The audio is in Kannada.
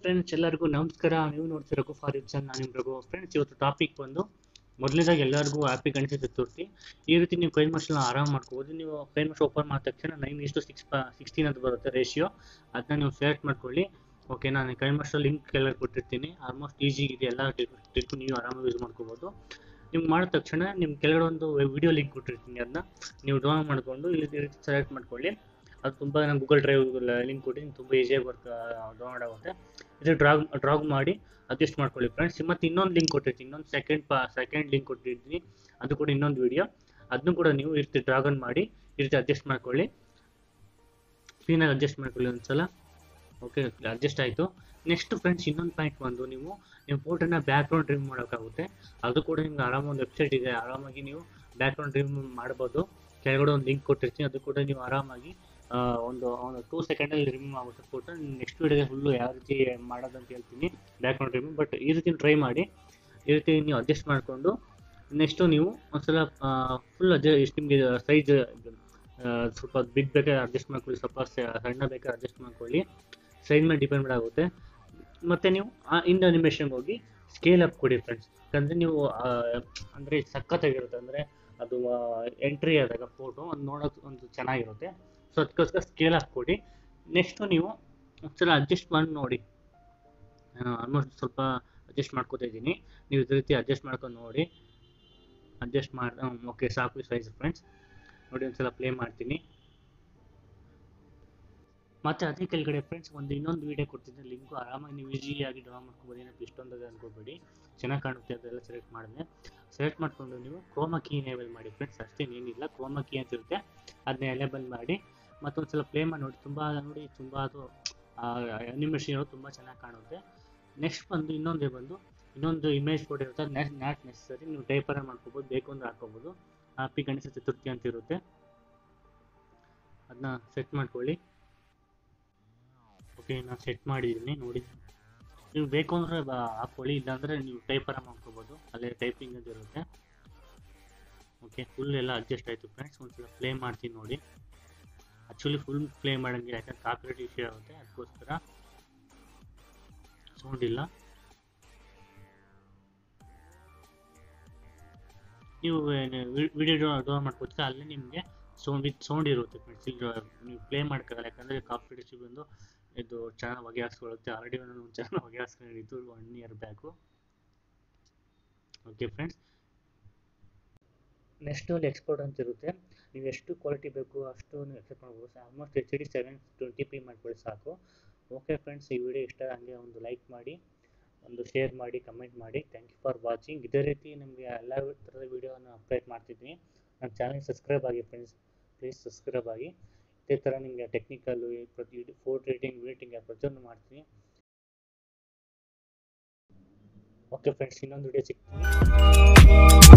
ಫ್ರೆಂಡ್ಸ್ ಎಲ್ಲರಿಗೂ ನಮಸ್ಕಾರ ನೀವು ನೋಡ್ತಿರೋ ಫಾರ್ ಚಾನಲ್ ನಾನು ನಿಮ್ಮ ರಘು ಫ್ರೆಂಡ್ಸ್ ಇವತ್ತು ಟಾಪಿಕ್ ಬಂದು ಮೊದಲನೇದಾಗಿ ಎಲ್ಲರಿಗೂ ಹ್ಯಾಪಿ ಗಣೇಶ ಚತುರ್ಥಿ ಈ ರೀತಿ ನೀವು ಕೈನ್ ಮಷನ್ನ ಆರಾಮ್ ಮಾಡ್ಕೋಬೋದು ನೀವು ಕೈನ್ ಮಷ್ ಓಪನ್ ಮಾಡಿದ ತಕ್ಷಣ ನೈನ್ ಇಷ್ಟು ಸಿಕ್ಸ್ ಸಿಕ್ಸ್ಟೀನ್ ಅಂತ ಬರುತ್ತೆ ರೇಷಿಯೋ ಅದನ್ನ ನೀವು ಸೆಲೆಕ್ಟ್ ಮಾಡ್ಕೊಳ್ಳಿ ಓಕೆ ನಾನು ಕೈನ್ ಮಷ್ ಲಿಂಕ್ ಕೆಳಗೆ ಕೊಟ್ಟಿರ್ತೀನಿ ಆಲ್ಮೋಸ್ಟ್ ಈಸಿ ಇದೆ ಎಲ್ಲ ಟ್ರಿಕ್ ನೀವು ಆರಾಮಾಗಿ ಯೂಸ್ ಮಾಡ್ಕೋಬೋದು ನೀವು ಮಾಡಿದ ತಕ್ಷಣ ನಿಮ್ಮ ಕೆಳಗಡೆ ಒಂದು ವಿಡಿಯೋ ಲಿಂಕ್ ಕೊಟ್ಟಿರ್ತೀನಿ ಅದನ್ನ ನೀವು ಡ್ರಾ ಮಾಡಿಕೊಂಡು ಇಲ್ಲಿ ಈ ರೀತಿ ಸೆಲೆಕ್ಟ್ ಮಾಡ್ಕೊಳ್ಳಿ ಅದು ತುಂಬ ನಾನು ಗೂಗಲ್ ಡ್ರೈವ್ ಲಿಂಕ್ ಕೊಟ್ಟಿದ್ದೀನಿ ತುಂಬ ಈಸಿಯಾಗಿ ವರ್ಕ್ ಡೌನ್ಲೋಡ್ ಆಗುತ್ತೆ ಇದು ಡ್ರಾಗ್ ಡ್ರಾಗ್ ಮಾಡಿ ಅಡ್ಜಸ್ಟ್ ಮಾಡ್ಕೊಳ್ಳಿ ಫ್ರೆಂಡ್ಸ್ ಮತ್ತು ಇನ್ನೊಂದು ಲಿಂಕ್ ಕೊಟ್ಟಿರ್ತೀನಿ ಇನ್ನೊಂದು ಸೆಕೆಂಡ್ ಪಾ ಸೆಕೆಂಡ್ ಲಿಂಕ್ ಕೊಟ್ಟಿರ್ತೀನಿ ಅದು ಕೂಡ ಇನ್ನೊಂದು ವಿಡಿಯೋ ಅದನ್ನು ಕೂಡ ನೀವು ಈ ರೀತಿ ಡ್ರಾಗನ್ ಮಾಡಿ ಈ ರೀತಿ ಅಡ್ಜಸ್ಟ್ ಮಾಡ್ಕೊಳ್ಳಿ ಕ್ಲೀನಾಗಿ ಅಡ್ಜಸ್ಟ್ ಮಾಡ್ಕೊಳ್ಳಿ ಒಂದ್ಸಲ ಓಕೆ ಅಡ್ಜಸ್ಟ್ ಆಯಿತು ನೆಕ್ಸ್ಟ್ ಫ್ರೆಂಡ್ಸ್ ಇನ್ನೊಂದು ಪಾಯಿಂಟ್ ಬಂದು ನೀವು ನಿಮ್ಮ ಫೋಟೋನ ಬ್ಯಾಕ್ಗ್ರೌಂಡ್ ರಿಮೂವ್ ಮಾಡೋಕ್ಕಾಗುತ್ತೆ ಅದು ಕೂಡ ನಿಮ್ಗೆ ಆರಾಮ ಒಂದು ವೆಬ್ಸೈಟ್ ಇದೆ ಆರಾಮಾಗಿ ನೀವು ಬ್ಯಾಕ್ಗ್ರೌಂಡ್ ರಿಮೂವ್ ಮಾಡ್ಬೋದು ಕೆಳಗಡೆ ಒಂದು ಲಿಂಕ್ ಕೊಟ್ಟಿರ್ತೀನಿ ಅದು ಕೂಡ ನೀವು ಆರಾಮಾಗಿ ಒಂದು ಒಂದು ಟೂ ಸೆಕೆಂಡಲ್ಲಿ ರಿಮೂವ್ ಆಗುತ್ತೆ ಫೋಟೋ ನೆಕ್ಸ್ಟ್ ವಿಡಿಯೋಗೆ ಫುಲ್ಲು ಯಾವ ರೀತಿ ಮಾಡೋದಂತ ಹೇಳ್ತೀನಿ ಬ್ಯಾಕ್ಗ್ರೌಂಡ್ ರಿಮೂವ್ ಬಟ್ ಈ ರೀತಿ ಟ್ರೈ ಮಾಡಿ ಈ ರೀತಿ ನೀವು ಅಡ್ಜಸ್ಟ್ ಮಾಡಿಕೊಂಡು ನೆಕ್ಸ್ಟು ನೀವು ಒಂದ್ಸಲ ಫುಲ್ ಅಡ್ಜ ಎಷ್ಟು ನಿಮಗೆ ಸೈಜ್ ಸ್ವಲ್ಪ ಬಿಗ್ ಬೇಕಾದ್ರೆ ಅಡ್ಜಸ್ಟ್ ಮಾಡ್ಕೊಳ್ಳಿ ಸ್ವಲ್ಪ ಸಣ್ಣ ಬೇಕಾದ್ರೆ ಅಡ್ಜಸ್ಟ್ ಮಾಡ್ಕೊಳ್ಳಿ ಸೈಜ್ ಮೇಲೆ ಡಿಪೆಂಡ್ ಆಗುತ್ತೆ ಮತ್ತು ನೀವು ಆ ಇಂದ ಅನಿಮೇಷನ್ಗೆ ಹೋಗಿ ಸ್ಕೇಲ್ ಅಪ್ ಕೊಡಿ ಫ್ರೆಂಡ್ಸ್ ಯಾಕಂದರೆ ನೀವು ಅಂದರೆ ಸಖತ್ತಾಗಿರುತ್ತೆ ಅಂದರೆ ಅದು ಎಂಟ್ರಿ ಆದಾಗ ಫೋಟೋ ಒಂದು ನೋಡೋಕೆ ಒಂದು ಚೆನ್ನಾಗಿರುತ್ತೆ ಸೊ ಅದಕ್ಕೋಸ್ಕರ ಸ್ಕೇಲ್ ಅಪ್ ಕೊಡಿ ನೆಕ್ಸ್ಟು ನೀವು ಒಂದ್ಸಲ ಅಡ್ಜಸ್ಟ್ ಮಾಡಿ ನೋಡಿ ನಾನು ಆಲ್ಮೋಸ್ಟ್ ಸ್ವಲ್ಪ ಅಡ್ಜಸ್ಟ್ ಮಾಡ್ಕೋತಾ ಇದ್ದೀನಿ ನೀವು ಇದೇ ರೀತಿ ಅಡ್ಜಸ್ಟ್ ಮಾಡ್ಕೊಂಡು ನೋಡಿ ಅಡ್ಜಸ್ಟ್ ಮಾಡಿ ಓಕೆ ಸಾಕು ಸೈಜ್ ಫ್ರೆಂಡ್ಸ್ ನೋಡಿ ಒಂದ್ಸಲ ಪ್ಲೇ ಮಾಡ್ತೀನಿ ಮತ್ತು ಅದೇ ಕೆಳಗಡೆ ಫ್ರೆಂಡ್ಸ್ ಒಂದು ಇನ್ನೊಂದು ವೀಡಿಯೋ ಕೊಡ್ತಿದ್ದೆ ಲಿಂಕು ಆರಾಮಾಗಿ ನೀವು ಈಸಿಯಾಗಿ ಡ್ರಾ ಮಾಡ್ಕೊಬೋದು ಏನಪ್ಪ ಇಷ್ಟೊಂದು ಅನ್ಕೋಬೇಡಿ ಚೆನ್ನಾಗಿ ಕಾಣುತ್ತೆ ಅದೆಲ್ಲ ಸೆಲೆಕ್ಟ್ ಮಾಡಿದೆ ಸೆಲೆಕ್ಟ್ ಮಾಡಿಕೊಂಡು ನೀವು ಕ್ರೋಮಾ ಕೀ ಎನೇಬಲ್ ಮಾಡಿ ಫ್ರೆಂಡ್ಸ್ ಅಷ್ಟೇನೇನಿಲ್ಲ ಕ್ರೋಮಾ ಕೀ ಅಂತ ಇರುತ್ತೆ ಅದನ್ನ ಎನೇಬಲ್ ಮಾಡಿ ಮತ್ತೊಂದು ಸಲ ಪ್ಲೇ ಮಾಡಿ ನೋಡಿ ತುಂಬ ನೋಡಿ ತುಂಬ ಅದು ಅನಿಮೇಷನ್ ಇರೋದು ತುಂಬ ಚೆನ್ನಾಗಿ ಕಾಣುತ್ತೆ ನೆಕ್ಸ್ಟ್ ಬಂದು ಇನ್ನೊಂದೇ ಬಂದು ಇನ್ನೊಂದು ಇಮೇಜ್ ಫೋಟೋ ಇರುತ್ತೆ ನೆಕ್ಸ್ಟ್ ನಾಟ್ ನೆಸಸರಿ ನೀವು ಟೈಪರ ಮಾಡ್ಕೋಬೋದು ಬೇಕು ಅಂದ್ರೆ ಹಾಕೋಬೋದು ಹ್ಯಾಪಿ ಗಣೇಶ ಚತುರ್ಥಿ ಅಂತ ಇರುತ್ತೆ ಅದನ್ನ ಸೆಟ್ ಮಾಡ್ಕೊಳ್ಳಿ ಓಕೆ ನಾನು ಸೆಟ್ ಮಾಡಿದ್ದೀನಿ ನೋಡಿ ನೀವು ಬೇಕು ಅಂದರೆ ಹಾಕ್ಕೊಳ್ಳಿ ಇಲ್ಲಾಂದರೆ ನೀವು ಟೈಪರ ಮಾಡ್ಕೋಬೋದು ಅಲ್ಲೇ ಟೈಪಿಂಗ್ ಅಂತ ಇರುತ್ತೆ ಓಕೆ ಫುಲ್ ಎಲ್ಲ ಅಡ್ಜಸ್ಟ್ ಆಯಿತು ಫ್ರೆಂಡ್ಸ್ ಒಂದ್ಸಲ ಪ್ಲೇ ಮಾಡ್ತೀನಿ ನೋಡಿ ಆ್ಯಕ್ಚುಲಿ ಫುಲ್ ಪ್ಲೇ ಮಾಡೋಂಗಿಲ್ಲ ಯಾಕಂದ್ರೆ ಕಾಪಿರೈಟ್ ಇಶ್ಯೂ ಆಗುತ್ತೆ ಅದಕ್ಕೋಸ್ಕರ ಸೌಂಡ್ ಇಲ್ಲ ನೀವು ವಿಡಿಯೋ ಡೌನ್ ಮಾಡ್ಕೋತೀರ ಅಲ್ಲೇ ನಿಮಗೆ ಸೌಂಡ್ ವಿತ್ ಸೌಂಡ್ ಇರುತ್ತೆ ಫ್ರೆಂಡ್ಸ್ ಈಗ ನೀವು ಪ್ಲೇ ಮಾಡ್ಕೋಲ್ಲ ಯಾಕಂದರೆ ಕಾಪಿರೈಟ್ ಇಶ್ಯೂ ಬಂದು ಇದು ಚೆನ್ನಾಗಿ ಹೊಗೆ ಹಾಕ್ಸ್ಕೊಳ್ಳುತ್ತೆ ಆಲ್ರೆಡಿ ಒಂದು ಚೆನ್ನಾಗಿ ಹೊಗೆ ಹಾಕ್ಸ್ಕೊಂಡಿದ್ದು one year back okay friends next ಅಲ್ಲಿ ಎಕ್ಸ್ಪೋರ್ಟ್ ಅಂತ ಇರುತ್ತೆ ನೀವು ಎಷ್ಟು ಕ್ವಾಲಿಟಿ ಬೇಕು ಅಷ್ಟು ನೀವು ಎಕ್ಸೆಪ್ಟ್ ಮಾಡ್ಬೋದು almost H D seven twenty P ಮಾಡ್ಕೊಳ್ಳಿ ಸಾಕು ಓಕೆ ಫ್ರೆಂಡ್ಸ್ ಈ ವಿಡಿಯೋ ಇಷ್ಟ ಹಂಗೆ ಒಂದು ಲೈಕ್ ಮಾಡಿ ಒಂದು ಶೇರ್ ಮಾಡಿ ಕಮೆಂಟ್ ಮಾಡಿ ಥ್ಯಾಂಕ್ ಯು ಫಾರ್ ವಾಚಿಂಗ್ ಇದೇ ರೀತಿ ನಿಮಗೆ ಎಲ್ಲ ಥರದ ವೀಡಿಯೋನ ಅಪ್ಡೇಟ್ ಮಾಡ್ತಿದ್ದೀನಿ ನನ್ನ ಚಾನಲ್ಗೆ ಸಬ್ಸ್ಕ್ರೈಬ್ ಆಗಿ ಫ್ರೆಂಡ್ಸ್ ಪ್ಲೀಸ್ ಸಬ್ಸ್ಕ್ರೈಬ್ ಆಗಿ ಇದೇ ಥರ ನಿಮಗೆ ಟೆಕ್ನಿಕಲ್ಲು ಪ್ರತಿ ಫೋಟೋ ರೇಟಿಂಗ್ ರೇಟಿಂಗ್ ಪ್ರತಿಯೊಂದು ಮಾಡ್ತೀನಿ ಓಕೆ ಫ್ರೆಂಡ್ಸ್ ಇನ್ನೊಂದು ವಿಡಿಯೋ ಸಿಗ್ತೀನಿ